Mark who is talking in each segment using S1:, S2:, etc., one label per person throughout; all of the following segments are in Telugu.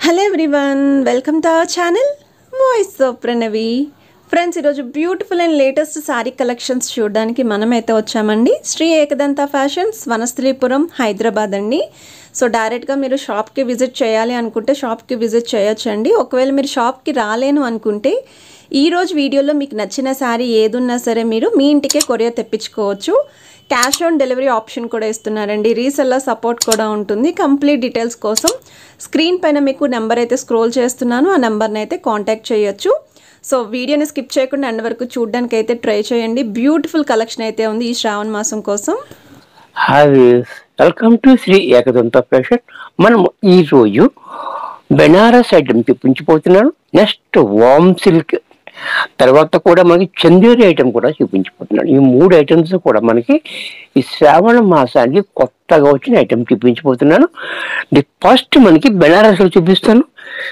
S1: hello everyone welcome to our channel voice of Pranavi friends ఈరోజు beautiful and latest sari collections చూడడానికి మనమైతే వచ్చామండి శ్రీ ఏకదంత ఫ్యాషన్స్ వనస్థలీపురం హైదరాబాద్ అండి సో డైరెక్ట్గా మీరు షాప్కి విజిట్ చేయాలి అనుకుంటే షాప్కి విజిట్ చేయొచ్చండి ఒకవేళ మీరు షాప్కి రాలేను అనుకుంటే ఈ రోజు వీడియోలో మీకు నచ్చిన శారీ ఏదున్నా సరే మీరు మీ ఇంటికే కొరియర్ తెప్పించుకోవచ్చు క్యాష్ ఆన్ డెలివరీ ఆప్షన్ కూడా ఇస్తున్నారండి రీసెల్లర్ సపోర్ట్ కూడా ఉంటుంది కంప్లీట్ డీటెయిల్స్ కోసం స్క్రీన్ పైన మీకు నెంబర్ అయితే స్క్రోల్ చేస్తున్నాను ఆ నెంబర్ని అయితే కాంటాక్ట్ చేయొచ్చు సో వీడియోని స్కిప్ చేయకుండా ఎండ్ వరకు చూడడానికి అయితే ట్రై చేయండి బ్యూటిఫుల్ కలెక్షన్ అయితే ఉంది ఈ శ్రావణ మాసం కోసం
S2: hi welcome to Sri Ekadanta fashion మనం ఈ రోజు బెనారస్ ఐటమ్ చూపించిపోతున్నాను నెక్స్ట్ వామ్ సిల్క్ తర్వాత కూడా మనకి చందేరి ఐటమ్ కూడా చూపించిపోతున్నాను ఈ మూడు ఐటమ్స్ కూడా మనకి ఈ శ్రావణ మాసానికి కొత్తగా వచ్చిన ఐటమ్ చూపించిపోతున్నాను ది ఫస్ట్ మనకి బెనారస్లో చూపిస్తాను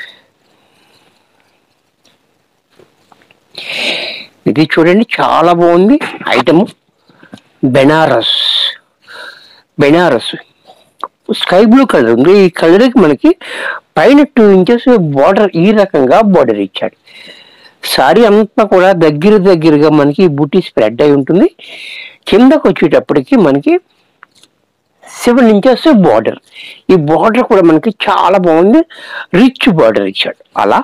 S2: ఇది చూడండి చాలా బాగుంది item Banaras Banaras sky blue colour ఉంది ఈ కలర్కి మనకి పైన టూ ఇంచెస్ బార్డర్ ఈ రకంగా బార్డర్ ఇచ్చాడు సారీ అంతా కూడా దగ్గర దగ్గరగా మనకి బుట్టి స్ప్రెడ్ అయి ఉంటుంది కిందకు వచ్చేటప్పటికి మనకి సెవెన్ ఇంచెస్ బార్డర్ ఈ బార్డర్ కూడా మనకి చాలా బాగుంది రిచ్ బార్డర్ ఇచ్చాడు అలా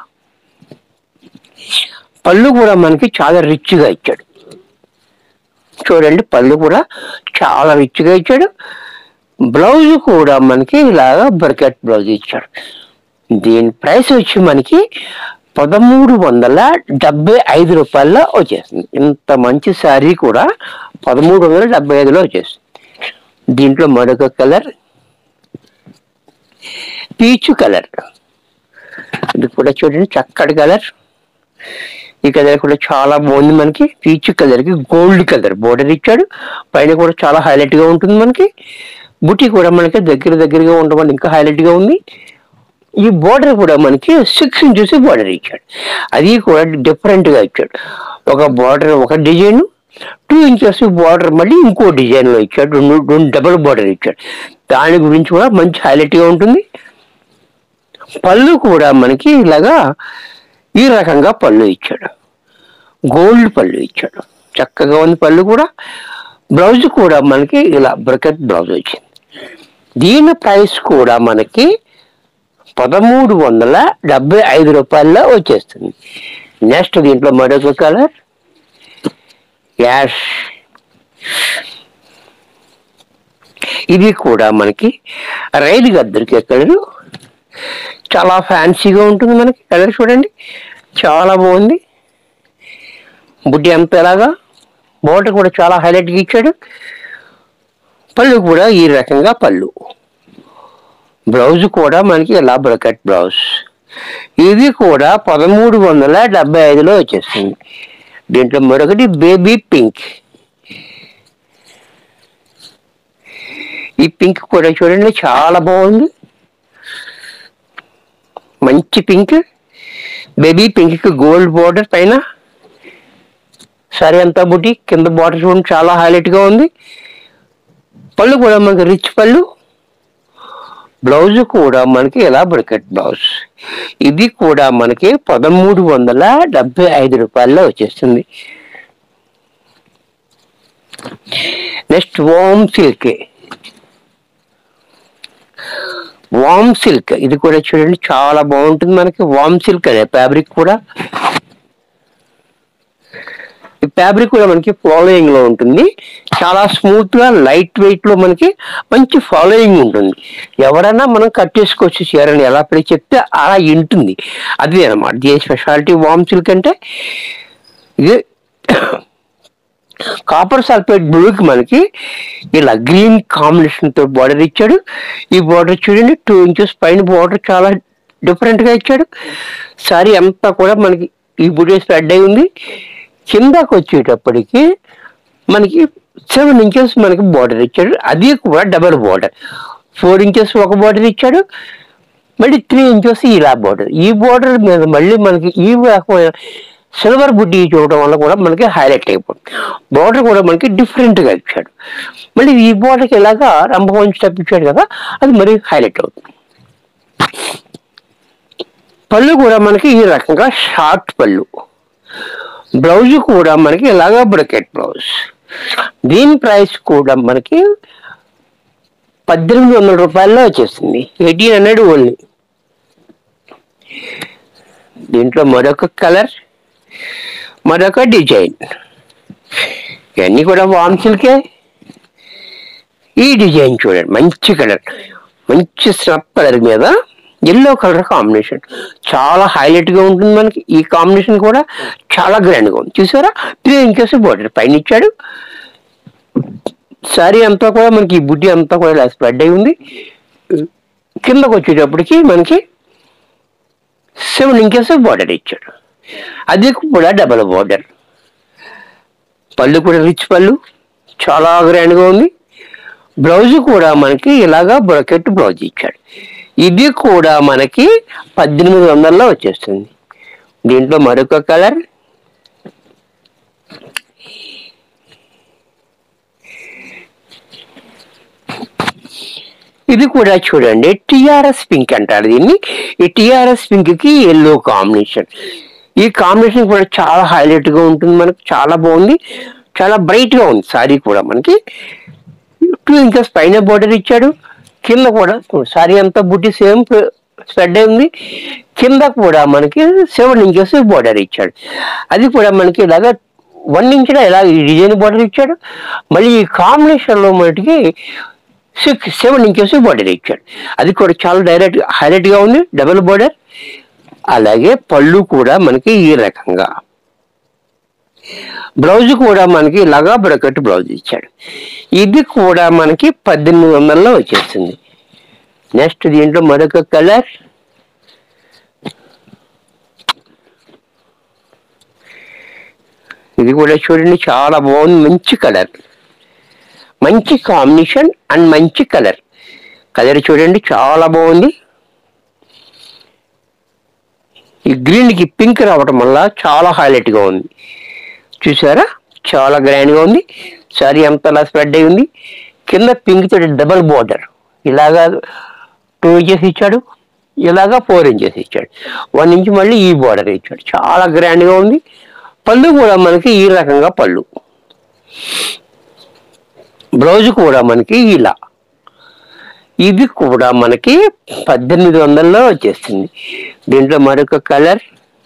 S2: పళ్ళు కూడా మనకి చాలా రిచ్గా ఇచ్చాడు చూడండి పళ్ళు కూడా చాలా రిచ్గా ఇచ్చాడు బ్లౌజ్ కూడా మనకి ఇలాగా బర్కెట్ బ్లౌజ్ ఇచ్చాడు దీని ప్రైస్ వచ్చి మనకి పదమూడు వందల డెబ్బై ఐదు రూపాయల్లో వచ్చేస్తుంది ఇంత మంచి శారీ కూడా పదమూడు వందల డెబ్బై ఐదులో వచ్చేస్తుంది దీంట్లో మరొక కలర్ పీచు కలర్ ఇది కూడా చూడండి చక్కటి కలర్ ఈ కలర్ కూడా చాలా బాగుంది మనకి పీచ్ కలర్ కి గోల్డ్ కలర్ బోర్డర్ ఇచ్చాడు పైన కూడా చాలా హైలైట్ గా ఉంటుంది మనకి బుట్టి కూడా మనకి దగ్గర దగ్గరగా ఉండడం ఇంకా హైలైట్ గా ఉంది ఈ బోర్డర్ కూడా మనకి సిక్స్ ఇంచెస్ బోర్డర్ ఇచ్చాడు అది కూడా డిఫరెంట్ గా ఇచ్చాడు ఒక బోర్డర్ ఒక డిజైన్ టూ ఇంచెస్ బార్డర్ మళ్ళీ ఇంకో డిజైన్ లో ఇచ్చాడు రెండు రెండు డబుల్ బార్డర్ ఇచ్చాడు దాని గురించి కూడా మంచి హైలైట్ గా ఉంటుంది పళ్ళు కూడా మనకి ఇలాగా ఈ రకంగా పళ్ళు ఇచ్చాడు గోల్డ్ పళ్ళు ఇచ్చాడు చక్కగా ఉంది పళ్ళు కూడా బ్లౌజ్ కూడా మనకి ఇలా బ్రకెట్ బ్లౌజ్ వచ్చింది దీని ప్రైస్ కూడా మనకి పదమూడు వందల డెబ్బై ఐదు రూపాయల్లో వచ్చేస్తుంది నెక్స్ట్ దీంట్లో మరొక కలర్ యాష్ ఇది కూడా మనకి రైలుగా దొరికే కలరు చాలా ఫ్యాన్సీగా ఉంటుంది మనకి కలర్ చూడండి చాలా బాగుంది బుడ్డి అంత ఎలాగా బోర్డర్ కూడా చాలా హైలైట్గా ఇచ్చాడు పళ్ళు కూడా ఈ రకంగా పళ్ళు బ్లౌజ్ కూడా మనకి ఇలా బ్రకెట్ బ్లౌజ్ ఇది కూడా పదమూడు వందల డెబ్బై ఐదులో వచ్చేస్తుంది దీంట్లో మరొకటి బేబీ పింక్ ఈ పింక్ కూడా చూడండి చాలా బాగుంది మంచి pink baby pink gold border పైన సరే అంతా బుట్టి కింద బార్డర్ చూడండి చాలా హైలైట్ గా ఉంది పళ్ళు కూడా మనకి రిచ్ పళ్ళు బ్లౌజ్ కూడా మనకి ఇలా బ్రికెట్ బ్లౌజ్ ఇది కూడా మనకి పదమూడు వందల డెబ్బై ఐదు రూపాయల్లో వచ్చేస్తుంది next warm silk warm silk ఇది కూడా చూడండి చాలా బాగుంటుంది మనకి వామ్ సిల్క్ అనే ఫ్యాబ్రిక్ కూడా ఈ ఫ్యాబ్రిక్ కూడా మనకి ఫాలోయింగ్ లో ఉంటుంది చాలా స్మూత్ గా లైట్ వెయిట్ లో మనకి మంచి ఫాలోయింగ్ ఉంటుంది ఎవరైనా మనం కట్ చేసుకోవచ్చు చీరని ఎలా పెట్టి చెప్తే అలా ఉంటుంది అది అనమాట దీని స్పెషాలిటీ వామ్ సిల్క్ అంటే ఇది కాపర్ సల్ఫేట్ బ్లూకి మనకి ఇలా గ్రీన్ కాంబినేషన్ తో బార్డర్ ఇచ్చాడు ఈ బార్డర్ చూడండి టూ ఇంచెస్ పైన బార్డర్ చాలా డిఫరెంట్ గా ఇచ్చాడు సారీ అంతా కూడా మనకి ఈ బుడే స్ప్రెడ్ అయి ఉంది కిందకు వచ్చేటప్పటికి మనకి సెవెన్ ఇంచెస్ మనకి బార్డర్ ఇచ్చాడు అది కూడా డబల్ బార్డర్ ఫోర్ ఇంచెస్ ఒక బార్డర్ ఇచ్చాడు మళ్ళీ త్రీ ఇంచెస్ ఇలా బార్డర్ ఈ బార్డర్ మీద మళ్ళీ మనకి ఈ రకమైన సిల్వర్ బుడ్డి చూడడం వల్ల కూడా మనకి హైలైట్ అయిపోతుంది బార్డర్ కూడా మనకి different గా ఇచ్చాడు మళ్ళీ ఈ బార్డర్కి ఇలాగా రంభవంచి స్టెప్ ఇచ్చాడు కదా అది మరి హైలైట్ అవుతుంది పళ్ళు కూడా మనకి ఈ రకంగా షార్ట్ పళ్ళు బ్లౌజ్ కూడా మనకి ఇలాగా బ్రకెట్ బ్లౌజ్ దీని ప్రైస్ కూడా మనకి పద్దెనిమిది వందల రూపాయల్లో వచ్చేస్తుంది ఎయిటీన్ హండ్రెడ్ ఓన్లీ దీంట్లో మరొక కలర్ మరొక డిజైన్ ఇవన్నీ కూడా వామ్ సిల్కే ఈ డిజైన్ చూడండి మంచి కలర్ మంచి స్నప్ కలర్ మీద ఎల్లో కలర్ కాంబినేషన్ చాలా హైలైట్ గా ఉంటుంది మనకి ఈ కాంబినేషన్ కూడా చాలా గ్రాండ్ గా ఉంది చూసారా త్రీ ఇంచెస్ బోర్డర్ పైన ఇచ్చాడు సారీ అంతా కూడా మనకి ఈ బుడ్డి అంతా కూడా ఇలా స్ప్రెడ్ అయి ఉంది కిందకు వచ్చేటప్పటికి మనకి సెవెన్ ఇంచెస్ బార్డర్ ఇచ్చాడు అది కూడా డబల్ బార్డర్ పళ్ళు కూడా రిచ్ పళ్ళు చాలా గ్రాండ్గా ఉంది బ్లౌజ్ కూడా మనకి ఇలాగా బ్రకెట్ బ్లౌజ్ ఇచ్చాడు ఇది కూడా మనకి పద్దెనిమిది వందల్లో వచ్చేస్తుంది దీంట్లో మరొక కలర్ ఇది కూడా చూడండి టిఆర్ఎస్ పింక్ అంటారు దీన్ని ఈ టిఆర్ఎస్ పింక్ కి ఎల్లో కాంబినేషన్ ఈ కాంబినేషన్ కూడా చాలా హైలైట్ గా ఉంటుంది మనకి చాలా బాగుంది చాలా బ్రైట్ గా ఉంది సారీ కూడా మనకి టూ ఇంచెస్ పైన బోర్డర్ ఇచ్చాడు కింద కూడా సారీ అంతా బుట్టి సేమ్ స్ప్రెడ్ అయి ఉంది కింద కూడా మనకి సెవెన్ ఇంచెస్ బోర్డర్ ఇచ్చాడు అది కూడా మనకి ఇలాగా వన్ ఇంచ్ ఇలా ఈ డిజైన్ బోర్డర్ ఇచ్చాడు మళ్ళీ ఈ కాంబినేషన్ లో మనకి సిక్స్ సెవెన్ ఇంచెస్ బోర్డర్ ఇచ్చాడు అది కూడా చాలా డైరెక్ట్ హైలైట్ గా ఉంది డబుల్ బోర్డర్ అలాగే పళ్ళు కూడా మనకి ఈ రకంగా బ్లౌజ్ కూడా మనకి ఇలాగా బ్రకెట్ బ్లౌజ్ ఇచ్చాడు ఇది కూడా మనకి పద్దెనిమిది వందల్లో వచ్చేస్తుంది నెక్స్ట్ దీంట్లో మరొక కలర్ ఇది కూడా చూడండి చాలా బాగుంది మంచి కలర్ మంచి కాంబినేషన్ అండ్ మంచి కలర్ కలర్ చూడండి చాలా బాగుంది ఈ గ్రీన్కి పింక్ రావటం వల్ల చాలా హైలైట్గా ఉంది చూసారా చాలా గ్రాండ్గా ఉంది సారీ అంతలా స్ప్రెడ్ అయి ఉంది కింద పింక్ తోటి డబల్ బార్డర్ ఇలాగా టూ ఇంచెస్ ఇచ్చాడు ఇలాగా ఫోర్ ఇంచెస్ ఇచ్చాడు వన్ ఇంచ్ మళ్ళీ ఈ బార్డర్ ఇచ్చాడు చాలా గ్రాండ్గా ఉంది పళ్ళు కూడా మనకి ఈ రకంగా పళ్ళు బ్లౌజ్ కూడా మనకి ఇలా ఇది కూడా మనకి పద్దెనిమిది వందల్లో వచ్చేస్తుంది దీంట్లో మరొక colour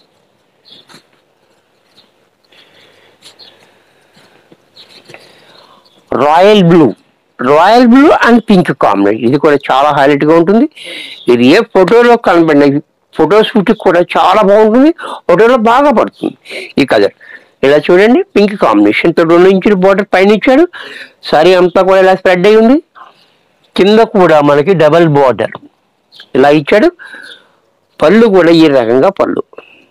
S2: royal blue royal blue and pink combination ఇది కూడా చాలా హైలైట్ గా ఉంటుంది ఇది ఏ ఫోటోలో కనబడిన ఫోటో షూట్ కూడా చాలా బాగుంటుంది ఫోటోలో బాగా పడుతుంది ఈ కలర్ ఇలా చూడండి పింక్ కాంబినేషన్ తో రెండు ఇంచుల బార్డర్ పైన ఇచ్చాడు సారీ అంతా కూడా ఇలా స్ప్రెడ్ అయి ఉంది కింద కూడా మనకి డబల్ బార్డర్ ఇలా ఇచ్చాడు పళ్ళు కూడా ఈ రకంగా పళ్ళు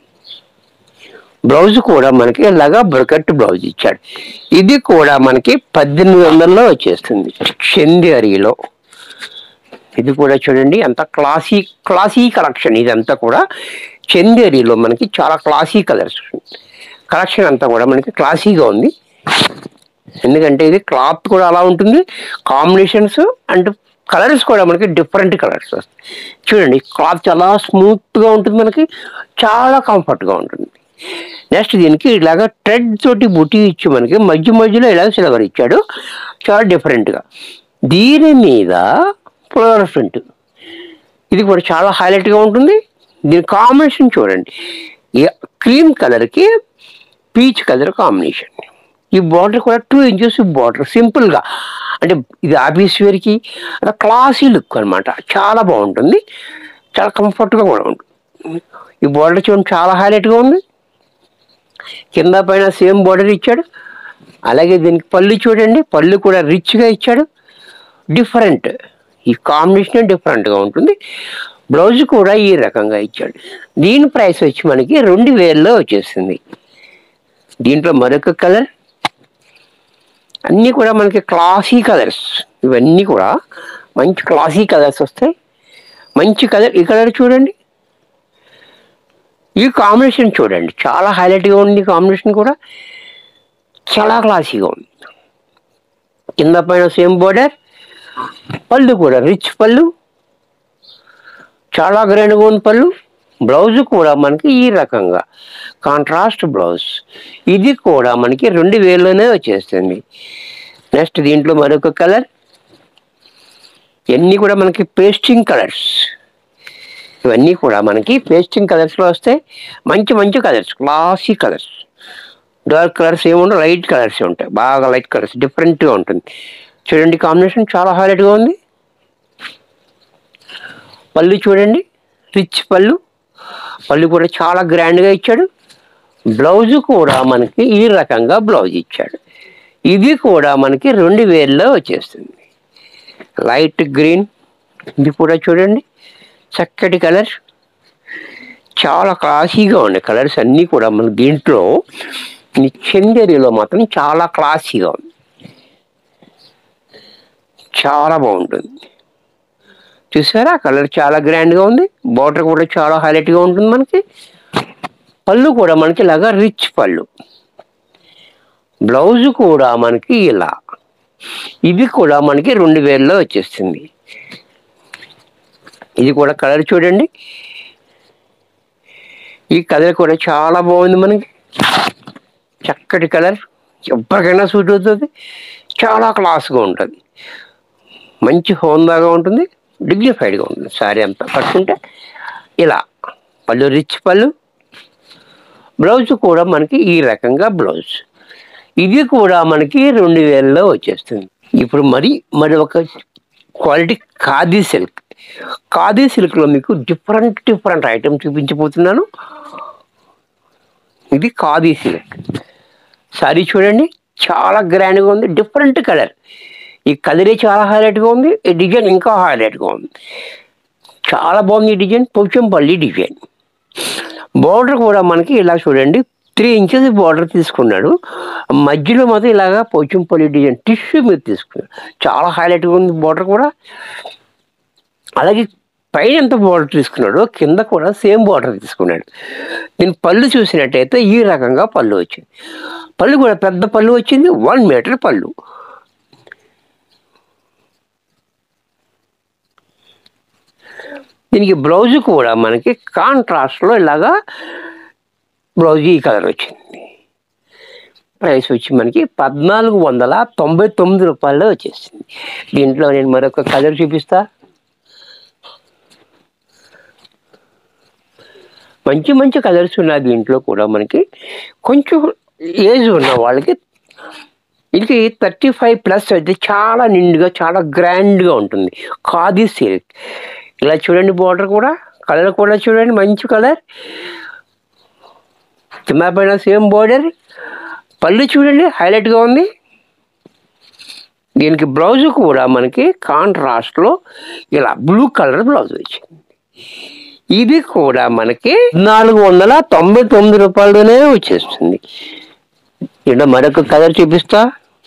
S2: బ్లౌజ్ కూడా మనకి ఇలాగా బ్రకెట్ బ్లౌజ్ ఇచ్చాడు ఇది కూడా మనకి పద్దెనిమిది వందల్లో వచ్చేస్తుంది చందేరిలో ఇది కూడా చూడండి అంత క్లాసీ క్లాసీ కలెక్షన్ ఇదంతా కూడా చందేరిలో మనకి చాలా క్లాసీ కలర్స్ కలెక్షన్ అంతా కూడా మనకి క్లాసీగా ఉంది ఎందుకంటే ఇది క్లాత్ కూడా అలా ఉంటుంది కాంబినేషన్స్ అండ్ కలర్స్ కూడా మనకి డిఫరెంట్ కలర్స్ వస్తాయి చూడండి క్లాత్ చాలా స్మూత్గా ఉంటుంది మనకి చాలా కంఫర్ట్గా ఉంటుంది నెక్స్ట్ దీనికి ఇలాగా ట్రెడ్ తోటి బుట్టి ఇచ్చి మనకి మధ్య మధ్యలో ఇలా సిల్వర్ ఇచ్చాడు చాలా డిఫరెంట్గా దీని మీద ఫ్లోరసెంట్ ఇది కూడా చాలా హైలైట్గా ఉంటుంది దీని కాంబినేషన్ చూడండి ఈ క్రీమ్ కలర్కి పీచ్ కలర్ కాంబినేషన్ ఈ బార్డర్ కూడా టూ ఇంచెస్ బార్డర్ సింపుల్గా అంటే ఇది ఆఫీస్ వేర్కి అలా క్లాసీ లుక్ అనమాట చాలా బాగుంటుంది చాలా కంఫర్ట్గా కూడా ఉంటుంది ఈ బార్డర్ చూడండి చాలా హైలైట్గా ఉంది కింద పైన సేమ్ బార్డర్ ఇచ్చాడు అలాగే దీనికి పళ్ళు చూడండి పళ్ళు కూడా రిచ్గా ఇచ్చాడు డిఫరెంట్ ఈ కాంబినేషన్ డిఫరెంట్గా ఉంటుంది బ్లౌజ్ కూడా ఈ రకంగా ఇచ్చాడు దీని ప్రైస్ వచ్చి మనకి రెండు వేలలో వచ్చేసింది దీంట్లో మరొక కలర్ అన్నీ కూడా మనకి క్లాసీ కలర్స్ ఇవన్నీ కూడా మంచి క్లాసీ కలర్స్ వస్తాయి మంచి కలర్ ఈ కలర్ చూడండి ఈ కాంబినేషన్ చూడండి చాలా హైలైట్గా ఉంది కాంబినేషన్ కూడా చాలా క్లాసీగా ఉంది కింద పైన సేమ్ బోర్డర్ పళ్ళు కూడా రిచ్ పళ్ళు చాలా గ్రాండ్గా ఉంది పళ్ళు బ్లౌజ్ కూడా మనకి ఈ రకంగా కాంట్రాస్ట్ బ్లౌజ్ ఇది కూడా మనకి రెండు వేలలోనే వచ్చేస్తుంది నెక్స్ట్ దీంట్లో మరొక కలర్ ఇవన్నీ కూడా మనకి పేస్టింగ్ కలర్స్ ఇవన్నీ కూడా మనకి పేస్టింగ్ కలర్స్లో వస్తాయి మంచి మంచి colours classy colours dark colours ఏముండవు లైట్ కలర్స్ ఉంటాయి బాగా లైట్ కలర్స్ డిఫరెంట్గా ఉంటుంది చూడండి కాంబినేషన్ చాలా హైలైట్గా ఉంది పళ్ళు చూడండి రిచ్ పళ్ళు పళ్ళు కూడా చాలా గ్రాండ్గా ఇచ్చాడు బ్లౌజ్ కూడా మనకి ఈ రకంగా బ్లౌజ్ ఇచ్చాడు ఇది కూడా మనకి రెండు వేల్లో వచ్చేస్తుంది లైట్ గ్రీన్ ఇది కూడా చూడండి చక్కటి కలర్ చాలా క్లాసీగా ఉన్నాయి కలర్స్ అన్నీ కూడా మన దీంట్లో ఈ చందేరిలో మాత్రం చాలా క్లాసీగా ఉంది చాలా బాగుంటుంది చూసారా కలర్ చాలా గ్రాండ్గా ఉంది బార్డర్ కూడా చాలా హైలైట్గా ఉంటుంది మనకి పళ్ళు కూడా మనకి ఇలాగా రిచ్ పళ్ళు బ్లౌజ్ కూడా మనకి ఇలా ఇది కూడా మనకి రెండు వేలలో వచ్చేస్తుంది ఇది కూడా కలర్ చూడండి ఈ కలర్ కూడా చాలా బాగుంది మనకి చక్కటి కలర్ ఎవరికైనా సూట్ అవుతుంది చాలా క్లాస్గా ఉంటుంది మంచి హోందాగా ఉంటుంది డిగ్నిఫైడ్గా ఉంటుంది సారీ అంతా కట్టుకుంటే ఇలా పళ్ళు రిచ్ పళ్ళు బ్లౌజ్ కూడా మనకి ఈ రకంగా బ్లౌజ్ ఇది కూడా మనకి రెండు వేలలో వచ్చేస్తుంది ఇప్పుడు మరి మరి ఒక క్వాలిటీ ఖాదీ సిల్క్ ఖాదీ సిల్క్లో మీకు డిఫరెంట్ డిఫరెంట్ ఐటమ్ చూపించబోతున్నాను ఇది ఖాదీ సిల్క్ సారీ చూడండి చాలా గ్రాండ్గా ఉంది డిఫరెంట్ కలర్ ఈ కలరే చాలా హైలైట్గా ఉంది ఈ డిజైన్ ఇంకా హైలైట్గా ఉంది చాలా బాగుంది ఈ డిజైన్ పోచంపల్లి డిజైన్ బార్డర్ కూడా మనకి ఇలా చూడండి త్రీ ఇంచెస్ బార్డర్ తీసుకున్నాడు మధ్యలో మాత్రం ఇలాగా పోచంపల్లి డిజైన్ టిష్యూ మీద తీసుకున్నాడు చాలా హైలైట్గా ఉంది బార్డర్ కూడా అలాగే పైన ఎంత బార్డర్ తీసుకున్నాడో కింద కూడా సేమ్ బార్డర్ తీసుకున్నాడు దీని పళ్ళు చూసినట్టయితే ఈ రకంగా పళ్ళు వచ్చింది పళ్ళు కూడా పెద్ద పళ్ళు వచ్చింది వన్ మీటర్ పళ్ళు దీనికి బ్లౌజ్ కూడా మనకి కాంట్రాస్ట్లో ఇలాగా బ్లౌజ్ ఈ కలర్ వచ్చింది ప్రైస్ వచ్చి మనకి పద్నాలుగు వందల తొంభై తొమ్మిది రూపాయల్లో వచ్చేసింది దీంట్లో నేను మరొక కలర్ చూపిస్తా మంచి మంచి కలర్స్ ఉన్నాయి దీంట్లో కూడా మనకి కొంచెం ఏజ్ ఉన్న వాళ్ళకి ఇది థర్టీ ఫైవ్ ప్లస్ అయితే చాలా నిండుగా చాలా గ్రాండ్గా ఉంటుంది ఖాదీ సిల్క్ ఇలా చూడండి బార్డర్ కూడా కలర్ కూడా చూడండి మంచి కలర్ కింద పైన సేమ్ బార్డర్ పళ్ళు చూడండి హైలైట్గా ఉంది దీనికి బ్లౌజ్ కూడా మనకి కాంట్రాస్ట్లో ఇలా బ్లూ కలర్ బ్లౌజ్ వచ్చింది ఇది కూడా మనకి నాలుగు వందల తొంభై తొమ్మిది రూపాయలలోనే వచ్చేస్తుంది ఇక్కడ మరొక కలర్ చూపిస్తా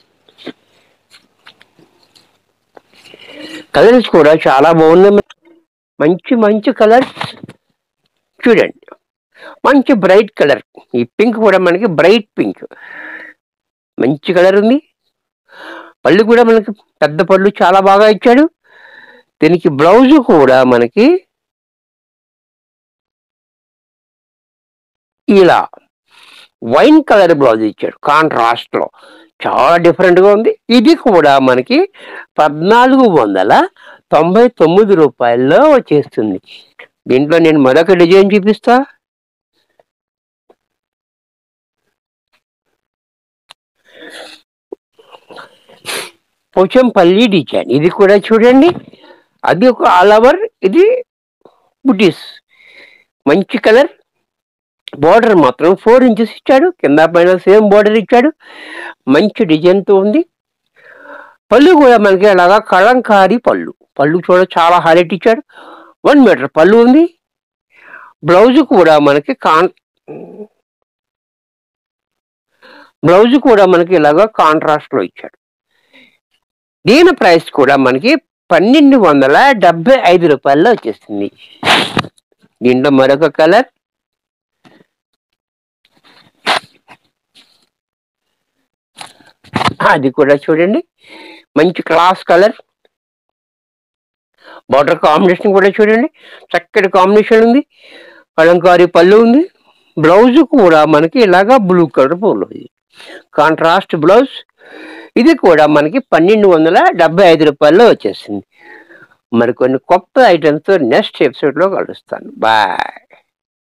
S2: కలర్స్ కూడా చాలా బాగున్నాయి మంచి మంచి కలర్స్ చూడండి మంచి బ్రైట్ కలర్ ఈ పింక్ కూడా మనకి బ్రైట్ పింక్ మంచి కలర్ ఉంది పళ్ళు కూడా మనకి పెద్ద పళ్ళు చాలా బాగా ఇచ్చాడు దీనికి బ్లౌజ్ కూడా మనకి ఇలా వైన్ కలర్ బ్లౌజ్ ఇచ్చాడు కాంట్రాస్ట్ లో చాలా డిఫరెంట్ గా ఉంది ఇది కూడా మనకి పద్నాలుగు వందల తొంభై తొమ్మిది రూపాయల్లో వచ్చేస్తుంది దీంట్లో నేను మరొక డిజైన్ చూపిస్తా పోచంపల్లి డిజైన్ ఇది కూడా చూడండి అది ఒక ఆల్ ఓవర్ ఇది బుటీస్ మంచి కలర్ బార్డర్ మాత్రం ఫోర్ ఇంచెస్ ఇచ్చాడు కింద పైన సేమ్ బార్డర్ ఇచ్చాడు మంచి డిజైన్తో ఉంది పళ్ళు కూడా మనకి అలాగా కళంకారి పళ్ళు పళ్ళు చూడ చాలా హైలైట్ ఇచ్చాడు వన్ మీటర్ పళ్ళు ఉంది బ్లౌజ్ కూడా మనకి కాన్ బ్లౌజ్ కూడా మనకి ఇలాగా కాంట్రాస్ట్ లో ఇచ్చాడు దీని ప్రైస్ కూడా మనకి పన్నెండు వందల డెబ్బై ఐదు రూపాయల్లో వచ్చేస్తుంది దీంట్లో మరొక కలర్ అది కూడా చూడండి మంచి క్లాస్ కలర్ బార్డర్ కాంబినేషన్ కూడా చూడండి చక్కటి కాంబినేషన్ ఉంది కలంకారీ పళ్ళు ఉంది బ్లౌజ్ కూడా మనకి ఇలాగా బ్లూ కలర్ పూలు ఉంది కాంట్రాస్ట్ బ్లౌజ్ ఇది కూడా మనకి పన్నెండు వందల డెబ్బై ఐదు రూపాయల్లో వచ్చేసింది మరికొన్ని కొత్త ఐటమ్స్తో నెక్స్ట్ ఎపిసోడ్లో కలుస్తాను బాయ్